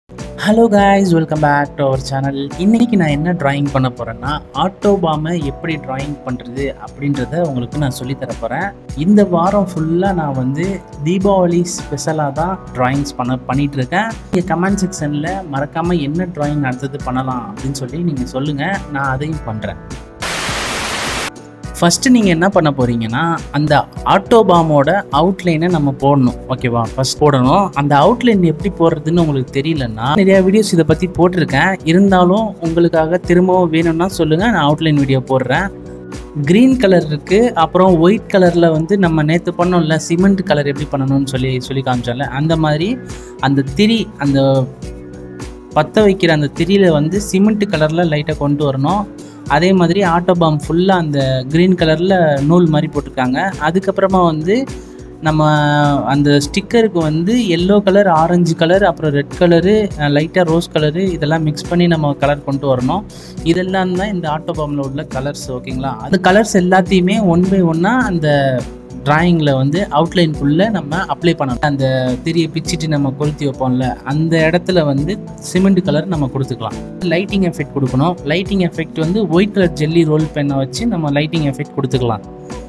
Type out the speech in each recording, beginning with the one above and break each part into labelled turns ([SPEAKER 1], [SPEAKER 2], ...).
[SPEAKER 1] hello guys welcome back to our channel இன்னைக்கு நான் என்ன டிராயிங் பண்ண போகிறேன்னா ஆட்டோபாமை எப்படி டிராயிங் பண்ணுறது அப்படின்றத உங்களுக்கு நான் சொல்லித் தர போகிறேன் இந்த வாரம் ஃபுல்லாக நான் வந்து தீபாவளி ஸ்பெஷலாக தான் டிராயிங்ஸ் பண்ண பண்ணிட்டு இருக்கேன் நீங்கள் கமெண்ட் செக்ஷனில் மறக்காமல் என்ன டிராயிங் அடுத்தது பண்ணலாம் அப்படின்னு சொல்லி நீங்கள் சொல்லுங்கள் நான் அதையும் பண்ணுறேன் ஃபஸ்ட்டு நீங்கள் என்ன பண்ண போகிறீங்கன்னா அந்த ஆட்டோபாமோட அவுட்லைனை நம்ம போடணும் ஓகேவா ஃபஸ்ட் போடணும் அந்த அவுட்லைன் எப்படி போடுறதுன்னு உங்களுக்கு தெரியலன்னா நிறையா வீடியோஸ் இதை பற்றி போட்டிருக்கேன் இருந்தாலும் உங்களுக்காக திரும்பவும் வேணும்னா சொல்லுங்கள் நான் அவுட்லைன் வீடியோ போடுறேன் க்ரீன் கலர் இருக்குது அப்புறம் ஒயிட் கலரில் வந்து நம்ம நேற்று பண்ணோம்ல சிமெண்ட் கலர் எப்படி பண்ணணும்னு சொல்லி சொல்லி காமிச்சோம்ல அந்த மாதிரி அந்த திரி அந்த பற்ற வைக்கிற அந்த திரியில் வந்து சிமெண்ட் கலரில் லைட்டாக கொண்டு வரணும் அதே மாதிரி ஆட்டோபாம் ஃபுல்லாக அந்த க்ரீன் கலரில் நூல் மாதிரி போட்டிருக்காங்க அதுக்கப்புறமா வந்து நம்ம அந்த ஸ்டிக்கருக்கு வந்து எல்லோ கலர் ஆரஞ்சு கலர் அப்புறம் ரெட் கலரு லைட்டாக ரோஸ் கலரு இதெல்லாம் மிக்ஸ் பண்ணி நம்ம கலர் கொண்டு வரணும் இதெல்லாம் தான் இந்த ஆட்டோபாமில் உள்ள கலர்ஸ் ஓகேங்களா அந்த கலர்ஸ் எல்லாத்தையுமே ஒன் பை ஒன்னாக அந்த டிராயிங்கில் வந்து அவுட்லைனுக்குள்ளே நம்ம அப்ளை பண்ணணும் அந்த திரியை பிச்சுட்டு நம்ம கொளுத்தி வைப்போம்ல அந்த இடத்துல வந்து சிமெண்ட் கலர் நம்ம கொடுத்துக்கலாம் லைட்டிங் எஃபெக்ட் கொடுக்கணும் லைட்டிங் எஃபெக்ட் வந்து ஒயிட் கலர் ஜெல்லி ரோல் பெண்ணை வச்சு நம்ம லைட்டிங் எஃபெக்ட் கொடுத்துக்கலாம்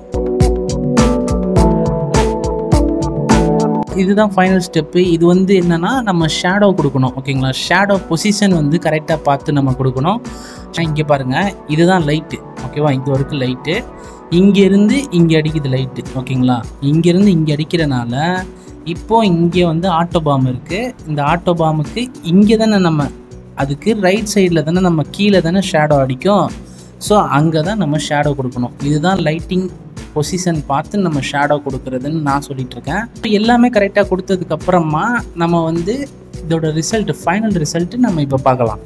[SPEAKER 1] இதுதான் ஃபைனல் ஸ்டெப்பு இது வந்து என்னென்னா நம்ம ஷேடோ கொடுக்கணும் ஓகேங்களா ஷேடோ பொசிஷன் வந்து கரெக்டாக பார்த்து நம்ம கொடுக்கணும் இங்கே பாருங்கள் இதுதான் லைட்டு ஓகேவா இது வரைக்கும் லைட்டு இங்கேருந்து இங்கே அடிக்குது லைட்டு ஓகேங்களா இங்கேருந்து இங்கே அடிக்கிறனால இப்போ இங்கே வந்து ஆட்டோபாம் இருக்குது இந்த ஆட்டோபாமுக்கு இங்கே தானே நம்ம அதுக்கு ரைட் சைடில் தானே நம்ம கீழே தானே ஷேடோ அடிக்கும் ஸோ அங்கே தான் நம்ம ஷேடோ கொடுக்கணும் இதுதான் லைட்டிங் பொசிஷன் பார்த்து நம்ம ஷேடோ கொடுக்குறதுன்னு நான் சொல்லிட்டு இருக்கேன் இப்போ எல்லாமே கரெக்டாக கொடுத்ததுக்கப்புறமா நம்ம வந்து இதோட ரிசல்ட் ஃபைனல் ரிசல்ட்டு நம்ம இப்போ பார்க்கலாம்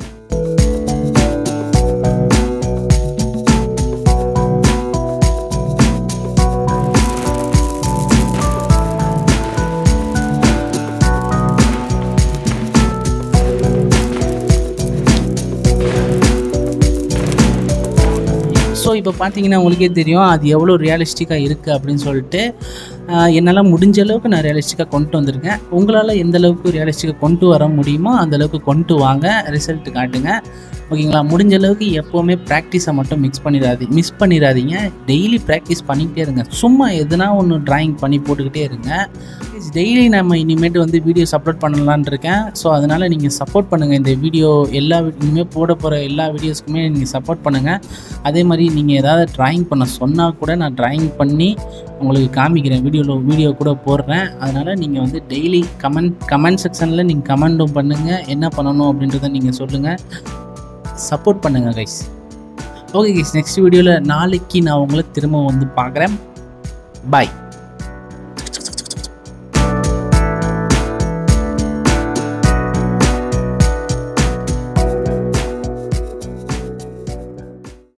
[SPEAKER 1] ஸோ இப்போ பார்த்தீங்கன்னா உங்களுக்கே தெரியும் அது எவ்வளோ ரியலிஸ்டிக்காக இருக்குது அப்படின்னு சொல்லிட்டு என்னால் முடிஞ்ச அளவுக்கு நான் ரியலிஸ்டிக்காக கொண்டு வந்திருக்கேன் உங்களால் எந்த அளவுக்கு ரியலிஸ்டிக்காக கொண்டு வர முடியுமோ அந்த அளவுக்கு கொண்டு வாங்க ரிசல்ட் காட்டுங்க ஓகேங்களா முடிஞ்ச அளவுக்கு எப்போவுமே ப்ராக்டிஸை மட்டும் மிக்ஸ் பண்ணிடாது மிஸ் பண்ணிடாதீங்க டெய்லி ப்ராக்டிஸ் பண்ணிக்கிட்டே இருங்க சும்மா எதுனா ஒன்று ட்ராயிங் பண்ணி போட்டுக்கிட்டே இருங்க டெய்லி நம்ம இனிமேட்டு வந்து வீடியோஸ் அப்லோட் பண்ணலான் இருக்கேன் ஸோ அதனால் நீங்கள் சப்போர்ட் பண்ணுங்கள் இந்த வீடியோ எல்லா இனிமேல் போட போகிற எல்லா வீடியோஸ்க்குமே நீங்கள் சப்போர்ட் பண்ணுங்கள் அதே மாதிரி நீங்கள் ஏதாவது ட்ராயிங் பண்ண சொன்னால் கூட நான் ட்ராயிங் பண்ணி உங்களுக்கு காமிக்கிறேன் வீடியோவில் வீடியோ கூட போடுறேன் அதனால் நீங்கள் வந்து டெய்லி கமெண்ட் கமெண்ட் செக்ஷனில் நீங்கள் கமெண்ட்டும் பண்ணுங்கள் என்ன பண்ணணும் அப்படின்றத நீங்கள் சொல்லுங்கள் சப்போர்ட் பண்ணுங்கள் கைஸ் ஓகே கைஸ் நெக்ஸ்ட் வீடியோவில் நாளைக்கு நான் உங்களை திரும்ப வந்து பார்க்குறேன் பாய்